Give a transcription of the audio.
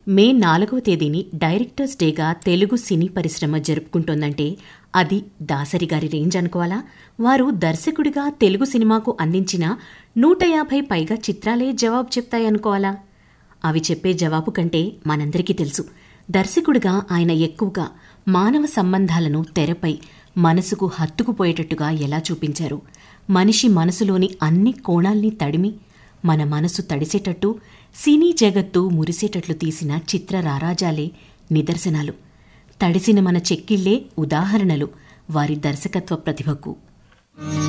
మే నాలుగవ తేదీని డైరెక్టర్స్ డేగా తెలుగు సినీ పరిశ్రమ జరుపుకుంటోందంటే అది దాసరి గారి రేంజ్ అనుకోవాలా వారు దర్శకుడిగా తెలుగు సినిమాకు అందించిన నూట యాభై పైగా చిత్రాలే జవాబు చెప్తాయనుకోవాలా అవి చెప్పే జవాబు కంటే మనందరికీ తెలుసు దర్శకుడిగా ఆయన ఎక్కువగా మానవ సంబంధాలను తెరపై మనసుకు హత్తుకుపోయేటట్టుగా ఎలా చూపించారు మనిషి మనసులోని అన్ని కోణాల్ని తడిమి మన మనసు తడిసేటట్టు సినీ జగత్తు మురిసేటట్లు తీసిన చిత్ర రారాజాలే నిదర్శనాలు తడిసిన మన చెక్కిళ్లే ఉదాహరణలు వారి దర్శకత్వ ప్రతిభకు